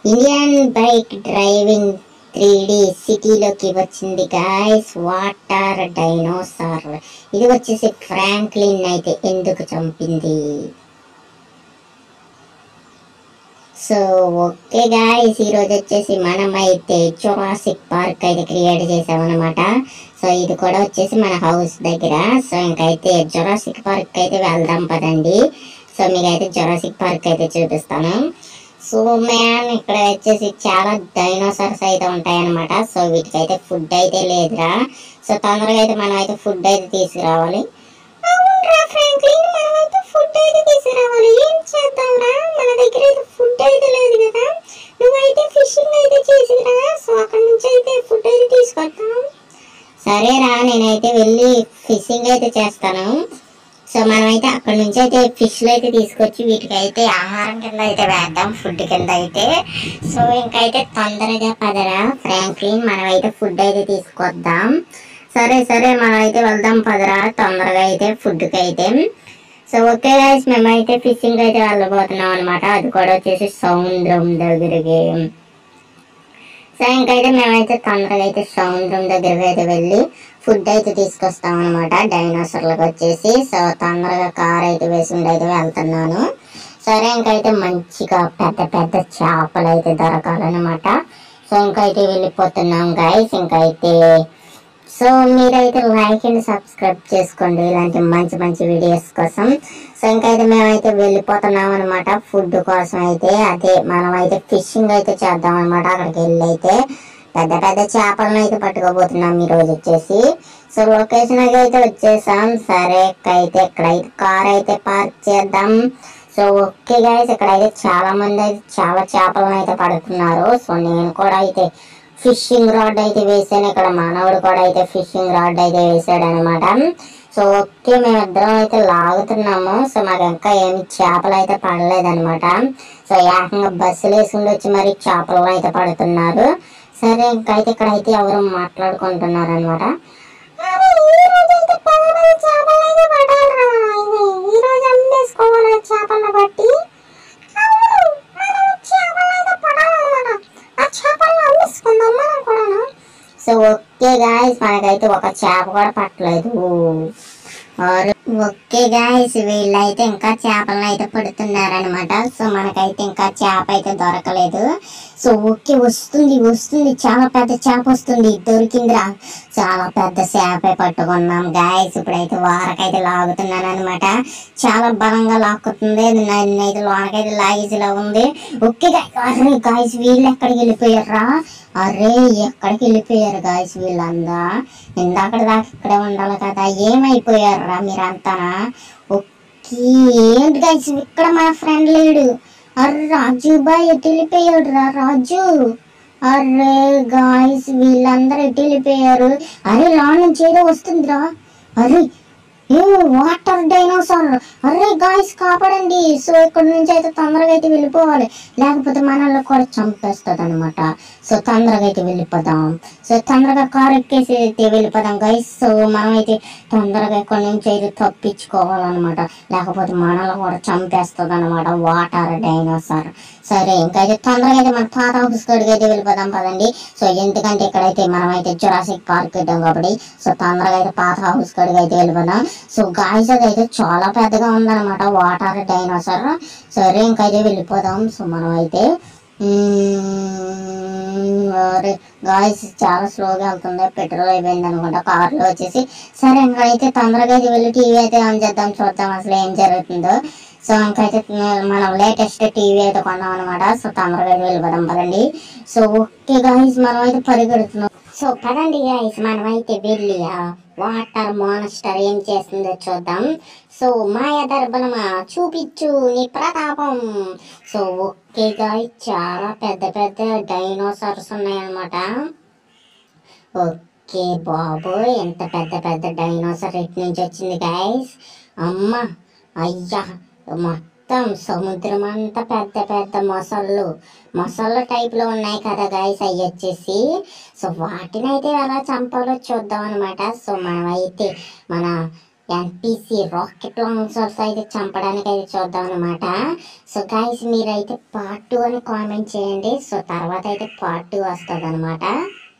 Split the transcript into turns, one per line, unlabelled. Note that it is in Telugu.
Indian bike driving three D సిటీలోకి వచ్చింది గాయస్ వాటర్ డైనోసార్ ఇది వచ్చేసి ఫ్రాంక్లిన్ అయితే ఎందుకు చంపింది సో ఓకే గాయస్ ఈ రోజు వచ్చేసి మనం అయితే జురాసిక్ పార్క్ అయితే క్రియేట్ చేసామన్నమాట సో ఇది కూడా వచ్చేసి మన హౌస్ దగ్గర సో ఇంకైతే జురాసిక్ పార్క్ అయితే వెళ్దాం పదండి సో మీకైతే జురాసిక్ పార్క్ అయితే చూపిస్తాను సో మ్యాన్ ఇక్కడ వచ్చేసి చాలా డైనోసార్స్ అయితే ఉంటాయన్నమాట సో వీటికైతే ఫుడ్ అయితే లేదురా సో తొందరగా అయితే మనం అయితే ఫుడ్ అయితే తీసుకురావాలి అవునురా ఫ్రాంక్లిన్ మనం అయితే ఫుడ్ అయితే తీసుకురావాలి ఏం చేద్దాంరా మన దగ్గర అయితే ఫుడ్ అయితే లేదు కదా నువ్వైతే ఫిషింగ్ అయితే చేసిరా సో అక్కడ నుంచి అయితే ఫుడ్ అయితే తీసుకొద్దాం సరేరా నేనైతే వెళ్ళి ఫిషింగ్ అయితే చేస్తాను సో మనమైతే అక్కడ నుంచి అయితే ఫిష్లు అయితే తీసుకొచ్చి వీటికి అయితే ఆహారం కింద అయితే వేద్దాం ఫుడ్ కింద అయితే సో ఇంకైతే తొందరగా పదరా ఫ్రాంక్లిన్ మనమైతే ఫుడ్ అయితే తీసుకొద్దాం సరే సరే మనం అయితే వెళ్దాం పదరా తొందరగా అయితే ఫుడ్కి అయితే సో ఓకే గైస్ మేమైతే ఫిషింగ్ అయితే వెళ్ళబోతున్నాం అనమాట అది కూడా వచ్చేసి సముద్రం దగ్గరికి సో ఇంకైతే మేమైతే తొందరగా అయితే సముద్రం దగ్గరికి అయితే వెళ్ళి ఫుడ్ అయితే తీసుకొస్తాం అనమాట డైనోసార్లకు వచ్చేసి సో తొందరగా కార్ అయితే వేసుకుంటూ అయితే వెళ్తున్నాను సరే ఇంకైతే మంచిగా పెద్ద పెద్ద చేపలు అయితే దొరకాలన్నమాట సో ఇంకైతే వెళ్ళిపోతున్నాం గైస్ ఇంకైతే సో మీరైతే లైక్ అండ్ సబ్స్క్రైబ్ చేసుకోండి ఇలాంటి మంచి మంచి వీడియోస్ కోసం సో ఇంకైతే మేమైతే వెళ్ళిపోతున్నాం అనమాట ఫుడ్ కోసం అయితే అదే మనం అయితే ఫిషింగ్ అయితే చేద్దాం అనమాట అక్కడికి వెళ్ళి అయితే పెద్ద పెద్ద చేపలను అయితే పట్టుకోబోతున్నాం ఈ రోజు వచ్చేసి సో లొకేషన్ అయితే వచ్చేసాం సరే అయితే ఇక్కడైతే కార్ అయితే పార్క్ చేద్దాం సో ఓకే గైస్ ఇక్కడైతే చాలా మంది అయితే చాలా చేపలను అయితే పడుతున్నారు సో నేను కూడా అయితే ఫిషింగ్ రాడ్ అయితే వేసాను ఇక్కడ మానవుడు కూడా అయితే ఫిషింగ్ రాడ్ అయితే వేసాడు అనమాట సో ఓకే మేమిద్దరం అయితే లాగుతున్నాము సో మాకు ఇంకా ఏమి చేపలు అయితే పడలేదన్నమాట సో ఏకంగా బస్సులు వేసుకుని వచ్చి మరి చేపలు అయితే పడుతున్నారు సరే ఇంకైతే ఇక్కడైతే ఎవరు మాట్లాడుకుంటున్నారు అనమాట చేపలను బట్టి సో ఓకే గాయస్ మనకైతే ఒక చేప కూడా పట్టలేదు ఆరు- ఓకే గాయస్ వీళ్ళైతే ఇంకా చేపలను అయితే పడుతున్నారనమాట సో మనకైతే ఇంకా చేప అయితే దొరకలేదు సో ఓకే వస్తుంది వస్తుంది చాలా పెద్ద చేప వస్తుంది దొరికిందిరా చాలా పెద్ద చేపే పట్టుకున్నాం గాయస్ ఇప్పుడైతే వారకైతే లాగుతున్నాను అనమాట చాలా బలంగా లాక్కుతుంది నన్ను అయితే లోనకైతే లాగేసిలా ఉంది ఓకే అరే గాయస్ వీళ్ళు ఎక్కడికి వెళ్ళిపోయారా అరే ఎక్కడికి వెళ్ళిపోయారు గాయస్ వీళ్ళందా ఇందాక దాకా ఇక్కడే ఉండాలి కదా ఏమైపోయారా మీరంతా ఓకే ఏంటి గాయస్ ఇక్కడ మా ఫ్రెండ్ లేడు అరే రాజు బాయ్ ఎటు వెళ్ళిపోయాడు రా రాజు అరే గాయస్ వీళ్ళందరూ ఎటు వెళ్ళిపోయారు అరే లా నుంచి ఏదో వస్తుందిరా అరే ఏ వాటర్ డైనోసార్ అరే గాయస్ కాపాడండి సో ఇక్కడ నుంచి అయితే తొందరగా అయితే వెళ్ళిపోవాలి లేకపోతే మనల్ని కూడా చంపేస్తుంది అనమాట సో తొందరగా అయితే వెళ్ళిపోదాం సో తొందరగా కార్ ఎక్కేసి అయితే వెళ్ళిపోదాం గైస్ సో మనం అయితే తొందరగా ఇక్కడ నుంచి అయితే తప్పించుకోవాలన్నమాట లేకపోతే మనల్ని కూడా చంపేస్తుంది అనమాట వాటర్ డైనోసార్ సరే ఇంకైతే తొందరగా అయితే మన తాత హౌస్ కాడికి అయితే వెళ్ళిపోదాం పదండి సో ఎందుకంటే ఇక్కడైతే మనం అయితే జురాసిక్ పార్క్ ఇద్దాం కాబట్టి సో తొందరగా అయితే పాత హౌస్ కాడికి అయితే వెళ్ళిపోదాం సో గాయస్ అది అయితే చాలా పెద్దగా ఉందన్నమాట వాటర్ డైనోసార్ సరే ఇంకైతే వెళ్ళిపోదాం సో మనం అయితే గాయస్ చాలా స్లోగా వెళ్తుంది పెట్రోల్ అయిపోయింది అనుకుంటా కార్లో వచ్చేసి సరే ఇంకైతే తొందరగా అయితే వెళ్ళి టీవీ అయితే ఆన్ చేద్దాం చూద్దాం అసలు ఏం జరుగుతుందో సో ఇంకైతే మనం లేటెస్ట్ టీవీ అయితే కొన్నాం అనమాట సో తొందరగా అయితే వెళ్ళిపోదాం పదండి సో ఓకే గాయస్ మనం అయితే పరిగెడుతున్నాం సో పదండి గాయస్ మనం అయితే వెళ్ళి ఆ వాటర్ మాన్స్టర్ ఏం చేస్తుందో చూద్దాం సో మాయ దర్బనమా చూపించు నీ ప్రతాపం సో ఓకే గాయస్ చాలా పెద్ద పెద్ద డైనోసార్స్ ఉన్నాయన్నమాట ఓకే బాబు ఎంత పెద్ద పెద్ద డైనోసార్ ఎటు నుంచి వచ్చింది గాయస్ అమ్మ అయ్యా మొత్తం సముద్రం అంతా పెద్ద పెద్ద మొసళ్ళు మొసళ్ళ టైప్లో ఉన్నాయి కదా గాయస్ అవి వచ్చేసి సో వాటిని అయితే ఎలా చంపాలో చూద్దాం అనమాట సో మనమైతే మన ఎన్పిసి రాకెట్ లాంచర్స్ అయితే చంపడానికి అయితే చూద్దాం అనమాట సో గైస్ మీరైతే పార్ట్ టూ అని కామెంట్ చేయండి సో తర్వాత అయితే పార్ట్ టూ వస్తుంది అనమాట